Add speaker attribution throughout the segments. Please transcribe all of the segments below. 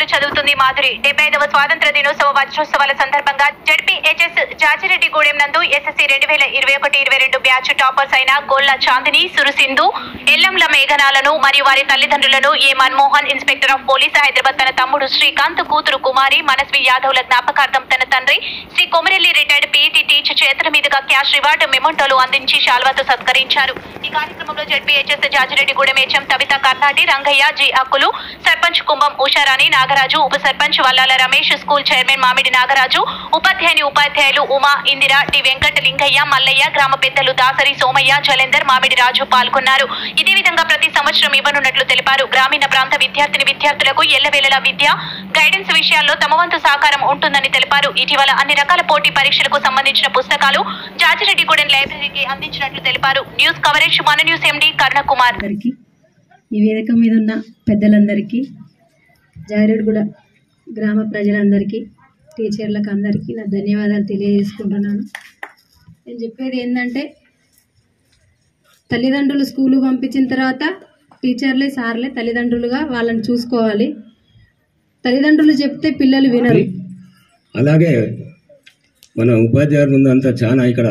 Speaker 1: పాఠశాలలో చదువుతుంది మాధురి డెబ్బై ఐదవ స్వాతంత్ర దినోత్సవ వజ్రోత్సవాల సందర్భంగా జడ్పీహెచ్ఎస్ జాజిరెడ్డిగూడెం నందు ఎస్ఎస్సీ రెండు వేల ఇరవై ఒకటి ఇరవై రెండు బ్యాచ్ టాపర్స్ అయిన గోల్లా చాందిని సురుసింధు ఎల్లంల మేఘనాలను మరియు వారి తల్లిదండ్రులను A Manmohan inspector of police Hyderabad తన తమ్ముడు శ్రీకాంత్ కూతురు కుమారి మనస్వి యాదవ్ల జ్ఞాపకార్థం తన తండ్రి Shri Komarelli retired PET teacher చేతుల మీదుగా క్యాష్ రివార్డు మెమోంటోలు అందించి శాల్వాతో సత్కరించారు ఈ కార్యక్రమంలో జడ్పీహెచ్ఎస్ జాజిరెడ్డిగూడెం హెచ్ఎం తవిత కర్ణాటి రంగయ్య జి అక్కులు సర్పంచ్ కుంభం ఉషారాణి నాగరాజు ఉప సర్పంచ్ వల్లాల రమేష్ స్కూల్ చైర్మన్ మామిడి నాగరాజు ఉపాధ్యాయుని ఉపాధ్యాయులు ఉమా ఇందిర టి వెంకట లింగయ్య మల్లయ్య గ్రామ పెద్దలు దాసరి సోమయ్య జలేందర్ మామిడి రాజు పాల్గొన్నారు ఇదే విధంగా ప్రతి సంవత్సరం ఇవ్వనున్నట్లు తెలిపారు గ్రామీణ ప్రాంత విద్యార్థిని విద్యార్థులకు ఎల్లవేళలా విద్య గైడెన్స్ విషయాల్లో తమ వంతు సహకారం ఉంటుందని తెలిపారు ఇటీవల అన్ని రకాల పోటీ పరీక్షలకు సంబంధించిన పుస్తకాలు జాజిరెడ్డిగూడెం లైబ్రరీకి అందించినట్లు తెలిపారు న్యూస్ కవరేజ్ మన న్యూస్ ఎండి కరుణకుమార్
Speaker 2: అందరికీ ఈ వేదిక మీద ఉన్న పెద్దలందరికీ జారేడుగూడ గ్రామ ప్రజలందరికీ టీచర్లకు అందరికీ నా ధన్యవాదాలు తెలియజేసుకుంటున్నాను నేను చెప్పేది ఏంటంటే తల్లిదండ్రులు స్కూలు పంపించిన తర్వాత టీచర్లే సార్లే తల్లిదండ్రులుగా వాళ్ళని చూసుకోవాలి తల్లిదండ్రులు చెప్తే పిల్లలు వినరు
Speaker 3: అలాగే మన ఉపాధ్యాయుల ముందు అంతా చాలా ఇక్కడ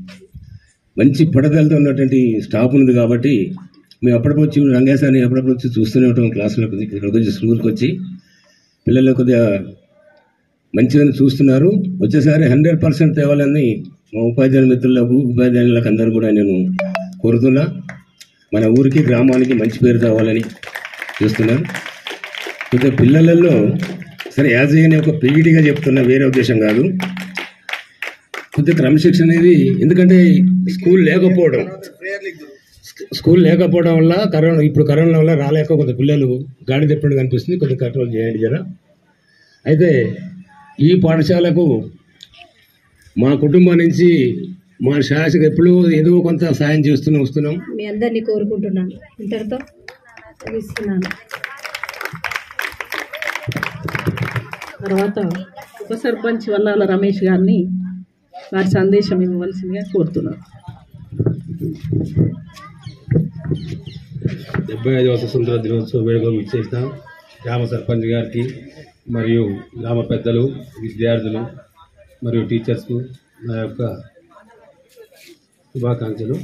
Speaker 3: మంచి పడదలతో ఉన్నటువంటి స్టాఫ్ ఉంది కాబట్టి మేము అప్పుడప్పుడు వచ్చి రంగేశాన్ని అప్పుడప్పుడు వచ్చి చూస్తూనే ఉంటాం క్లాసులకు ఇక్కడికి వచ్చి స్కూల్కి వచ్చి పిల్లలు కొద్దిగా మంచిగా చూస్తున్నారు వచ్చేసారి హండ్రెడ్ పర్సెంట్ తేవాలని మా ఉపాధ్యాయుల మిత్రులకు ఉపాధ్యాయులకు అందరూ కూడా నేను కోరుతున్నా మన ఊరికి గ్రామానికి మంచి పేరు తేవాలని చూస్తున్నాను కొద్దిగా పిల్లలలో సరే యాజ్ అనే ఒక పీఈటీగా చెప్తున్నా వేరే ఉద్దేశం కాదు కొద్దిగా క్రమశిక్షణ అనేది ఎందుకంటే స్కూల్ లేకపోవడం స్కూల్ లేకపోవడం వల్ల కరోనా ఇప్పుడు కరోనా వల్ల రాలేక కొంత పిల్లలు గాడి తిప్పడం కనిపిస్తుంది కొద్దిగా కంట్రోల్ చేయండి జర అయితే ఈ పాఠశాలకు మా కుటుంబం నుంచి మా శాసక ఎప్పుడూ ఏదో కొంత సాయం చేస్తూనే వస్తున్నాం
Speaker 2: మీ అందరినీ కోరుకుంటున్నాను ఇంతటితో ముగిస్తున్నాను
Speaker 4: తర్వాత ఉప సర్పంచ్ వల్లాల రమేష్ గారిని వారి సందేశం ఇవ్వవలసిందిగా కోరుతున్నాను
Speaker 5: డెబ్బై ఐదవ స్వతంత్ర దినోత్సవ వేడుకలు ఇచ్చేసిన గ్రామ సర్పంచ్ గారికి మరియు గ్రామ పెద్దలు విద్యార్థులు మరియు టీచర్స్కు నా యొక్క శుభాకాంక్షలు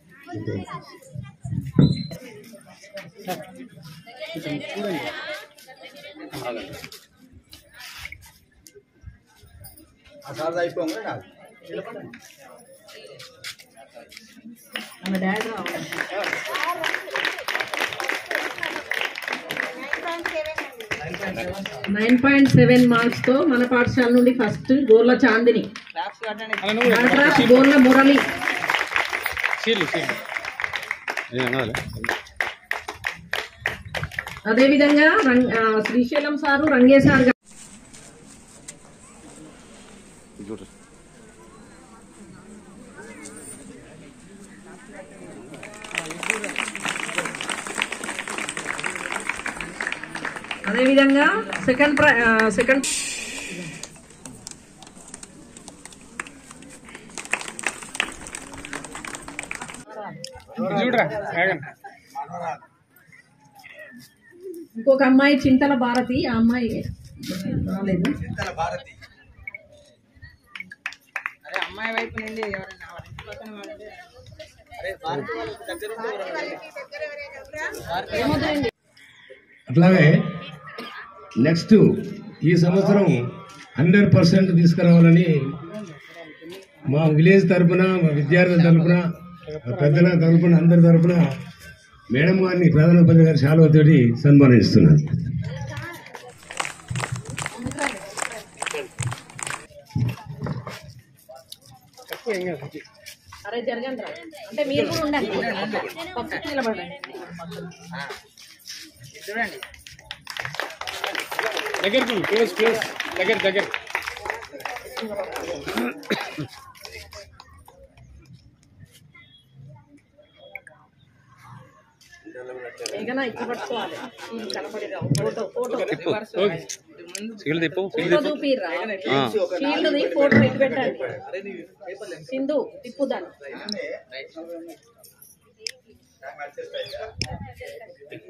Speaker 4: నైన్ పాయింట్ సెవెన్ మార్క్స్తో మన పాఠశాల నుండి ఫస్ట్ గోర్ల చాందిని నాగరాజ్ గోర్ల మురళి అదేవిధంగా రంగ్ ఆ, శ్రీశైలం సారు రంగే సార్ గారు అదేవిధంగా సెకండ్ ప్ర ఆ, సెకండ్ ఇంకొక అమ్మాయి చింతల భారతి ఆ అమ్మాయి రాలేదు
Speaker 3: అట్లాగే నెక్స్ట్ ఈ సంవత్సరం హండ్రెడ్ పర్సెంట్ తీసుకురావాలని మా విలేజ్ తరపున మా విద్యార్థుల తరపున మా పెద్దల తరపున అందరి తరపున మేడం గారిని ప్రధానోపాధ్యాయ గారి శాలువతోటి సన్మానిస్తున్నాను
Speaker 4: అరే జరగండి రా. అంటే మీరు కూడా ఉండండి పక్కకి నిలబడండి ఏగనా ఇచ్చి పట్టుకోవాలి ఇది కనపడిగా ఫోటో ఫోటో ఫోటో చూపిర్రా షీల్డ్ది ఫోటో ఎత్తి పెట్టండి సింధు తిప్పుదాన్ని